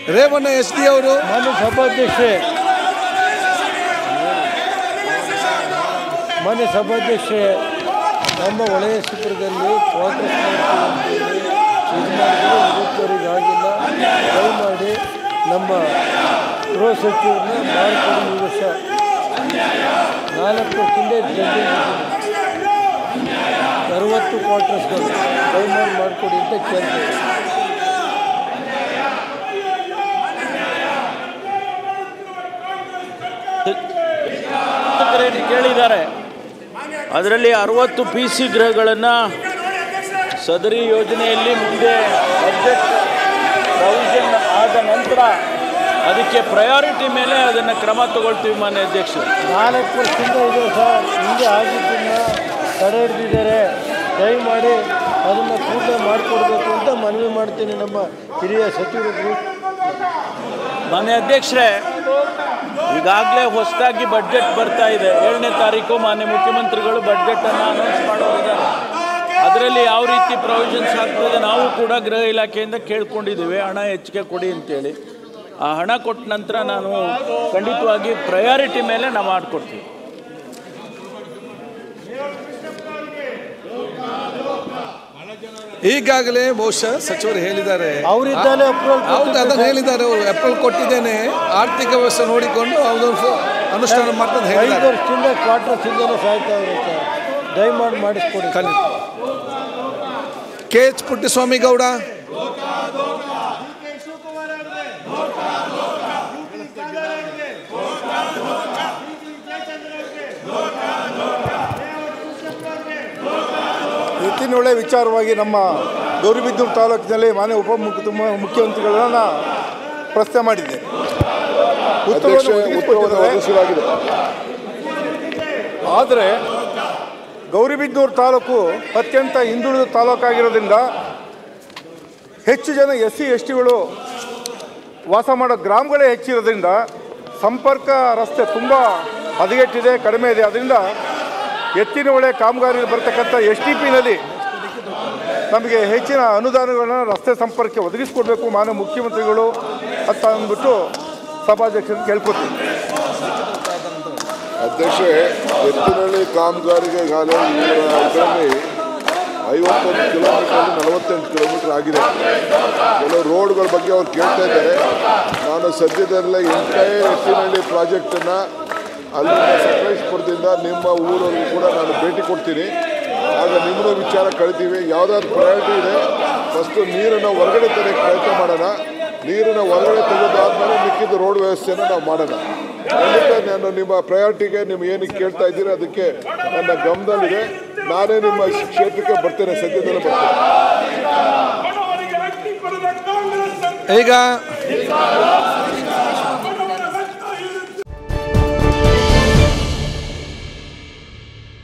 Revanna S D ಅವರು ಮಾನ್ಯ ಸಭಾಧ್ಯಕ್ಷೆ ಮಾನ್ಯ ಸಭಾಧ್ಯಕ್ಷೆ ನಮ್ಮ ವಲಯ ಶಿಬಿರದಲ್ಲಿ ಕ್ವಾರ್ಟರ್ಸ್ ಮಾಡ್ತೀವಿ ಅಂತೇಳಿ ಇದು ಮಾಡಿದ್ರೆ ಇವತ್ತವರೆಗೆ ಆಗಿಲ್ಲ ದಯಮಾಡಿ ನಮ್ಮ ಗೃಹ ಸಚಿವರನ್ನ ಮಾಡಿಕೊಡಿ ಈ ವರ್ಷ ನಾಲ್ಕು ವರ್ಷದಿಂದ ಜಡ್ಡಿಂಗ್ ಅರವತ್ತು ಕ್ವಾರ್ಟರ್ಸ್ಗಳು ದಯಮಾಡಿ ಮಾಡಿಕೊಡಿ ಅಂತ ಕೇಳ್ತೇವೆ ಶಾಸಕರೇನು ಕೇಳಿದ್ದಾರೆ ಅದರಲ್ಲಿ ಅರವತ್ತು ಪಿ ಸಿ ಗೃಹಗಳನ್ನು ಸದರಿ ಯೋಜನೆಯಲ್ಲಿ ಮುಂದೆ ಬಜೆಟ್ ಪ್ರೊವಿಷನ್ ಆದ ನಂತರ ಅದಕ್ಕೆ ಪ್ರಯಾರಿಟಿ ಮೇಲೆ ಅದನ್ನು ಕ್ರಮ ತಗೊಳ್ತೀವಿ ಮಾನ್ಯ ಅಧ್ಯಕ್ಷರು ನಾಲ್ಕು ವರ್ಷದಿಂದ ಇದೆ ಸರ್ ಹಿಂದೆ ಆಗಿದ್ದನ್ನ ತಡೆ ಹಿಡಿದಿದ್ದಾರೆ ದಯಮಾಡಿ ಅದನ್ನು ಕೂಡಲೇ ಮಾಡಿಕೊಡ್ಬೇಕು ಅಂತ ಮನವಿ ಮಾಡ್ತೀನಿ ನಮ್ಮ ಹಿರಿಯ ಸಚಿವರು ಮಾನ್ಯ ಅಧ್ಯಕ್ಷರೇ ಈಗಾಗಲೇ ಹೊಸದಾಗಿ ಬಡ್ಜೆಟ್ ಬರ್ತಾ ಇದೆ ಏಳನೇ ತಾರೀಕು ಮಾನ್ಯ ಮುಖ್ಯಮಂತ್ರಿಗಳು ಬಡ್ಜೆಟನ್ನು ಅನೌನ್ಸ್ ಮಾಡೋರಿದ್ದಾರೆ ಅದರಲ್ಲಿ ಯಾವ ರೀತಿ ಪ್ರೊವಿಷನ್ಸ್ ಆಗ್ತದೆ ನಾವು ಕೂಡ ಗೃಹ ಇಲಾಖೆಯಿಂದ ಕೇಳ್ಕೊಂಡಿದ್ದೀವಿ ಹಣ ಹೆಚ್ಚಿಗೆ ಕೊಡಿ ಅಂತೇಳಿ ಆ ಹಣ ಕೊಟ್ಟ ನಂತರ ನಾನು ಖಂಡಿತವಾಗಿ ಪ್ರಯಾರಿಟಿ ಮೇಲೆ ನಾವು ಮಾಡಿಕೊಡ್ತೀವಿ ಈಗಾಗಲೇ ಬಹುಶಃ ಸಚಿವರು ಹೇಳಿದ್ದಾರೆ ಅವರಿದ್ದಾನೆ ಅಪ್ರೂವಲ್ ಹೌದು ಅದನ್ನು ಹೇಳಿದ್ದಾರೆ ಅವರು ಏಪ್ರಿಲ್ ಕೊಟ್ಟಿದ್ದೇನೆ ಆರ್ಥಿಕ ವ್ಯವಸ್ಥೆ ನೋಡಿಕೊಂಡು ಅದನ್ನು ಅನುಷ್ಠಾನ ಮಾಡ್ತಂತ ಐದು ಹೇಳಿದ್ದಾರೆ ವರ್ಷದಿಂದ ಕ್ವಾರ್ಟರ್ಸ್ ಇಂದಲೇ ಸಾಯ್ತಾ ಇದ್ದಾರೆ ಸರ್ ದಯಮಾಡಿ ಮಾಡಿಸ್ಕೊಡಿ ಖಂಡಿತ ಕೆ ಎಚ್ ಪುಟ್ಟಸ್ವಾಮಿ ಗೌಡ ಎತ್ತಿನೊಳೆ ವಿಚಾರವಾಗಿ ನಮ್ಮ ಗೌರಿಬಿದೂರು ತಾಲೂಕಿನಲ್ಲಿ ಮಾನ್ಯ ಉಪ ಮುಖ್ಯ ಮುಖ್ಯಮಂತ್ರಿಗಳನ್ನ ಪ್ರಶ್ನೆ ಮಾಡಿದ್ದೆ ಉತ್ತರವನ್ನು ಒದಗಿಸಿಕೊಟ್ಟಿದ್ದಾರೆ. ಆದರೆ ಗೌರಿಬಿದನೂರು ತಾಲೂಕು ಅತ್ಯಂತ ಹಿಂದುಳಿದ ತಾಲೂಕಾಗಿರೋದ್ರಿಂದ ಹೆಚ್ಚು ಜನ ಎಸ್ ಸಿ ಎಸ್ ಟಿಗಳು ವಾಸ ಮಾಡೋ ಗ್ರಾಮಗಳೇ ಹೆಚ್ಚಿರೋದ್ರಿಂದ ಸಂಪರ್ಕ ರಸ್ತೆ ತುಂಬ ಹದಗೆಟ್ಟಿದೆ ಕಡಿಮೆ ಇದೆ ಅದರಿಂದ ಎತ್ತಿನ ಹೊಳೆ ಕಾಮಗಾರಿ ಬರ್ತಕ್ಕಂಥ ಎಸ್ ಟಿ ಪಿನಲ್ಲಿ ನಮಗೆ ಹೆಚ್ಚಿನ ಅನುದಾನಗಳನ್ನ ರಸ್ತೆ ಸಂಪರ್ಕಕ್ಕೆ ಒದಗಿಸ್ಕೊಡ್ಬೇಕು ಮಾನ್ಯ ಮುಖ್ಯಮಂತ್ರಿಗಳು ಅಂತ ಅಂದ್ಬಿಟ್ಟು ಸಭಾಧ್ಯಕ್ಷರಿಗೆ ಕೇಳ್ಕೊತೀನಿ ಅಧ್ಯಕ್ಷೆ ಎತ್ತಿನಹಳ್ಳಿ ಕಾಮಗಾರಿಗೆ ಈಗಾಗಲೇ ಇದರಲ್ಲಿ ಐವತ್ತೊಂದು ಕಿಲೋಮೀಟರ್ ನಲವತ್ತೆಂಟು ಕಿಲೋಮೀಟರ್ ಆಗಿದೆ ಕೆಲವು ರೋಡ್ಗಳ ಬಗ್ಗೆ ಅವ್ರು ಕೇಳ್ತಾ ಇದ್ದಾರೆ ನಾನು ಸದ್ಯದಲ್ಲೇ ಎಂಟೈರ್ ಎತ್ತಿನಹಳ್ಳಿ ಪ್ರಾಜೆಕ್ಟನ್ನು ಅಲ್ಲಿಂದ ಸಕಲೇಶ್ಪುರದಿಂದ ನಿಮ್ಮ ಊರವರೆಗೂ ಕೂಡ ನಾನು ಭೇಟಿ ಕೊಡ್ತೀನಿ ಆಗ ನಿಮ್ಮನ್ನ ವಿಚಾರ ಕಳಿತೀವಿ ಯಾವುದಾದ್ರು ಪ್ರಯಾರಿಟಿ ಇದೆ ಫಸ್ಟು ನೀರನ್ನು ಹೊರಗಡೆ ತರಕ್ಕೆ ಪ್ರಯತ್ನ ಮಾಡೋಣ ನೀರನ್ನು ಹೊರಗಡೆ ತೆಗೆದಾದ್ಮೇಲೆ ಮಿಕ್ಕಿದ ರೋಡ್ ವ್ಯವಸ್ಥೆನ ನಾವು ಮಾಡೋಣ ಖಂಡಿತ ನಾನು ನಿಮ್ಮ ಪ್ರಯಾರಿಟಿಗೆ ನೀವು ಏನಕ್ಕೆ ಕೇಳ್ತಾ ಇದ್ದೀರಿ ಅದಕ್ಕೆ ನನ್ನ ಗಮನದಲ್ಲಿದೆ ನಾನೇ ನಿಮ್ಮ ಕ್ಷೇತ್ರಕ್ಕೆ ಬರ್ತೇನೆ ಸದ್ಯದಲ್ಲೇ ಬರ್ತೇನೆ ಈಗ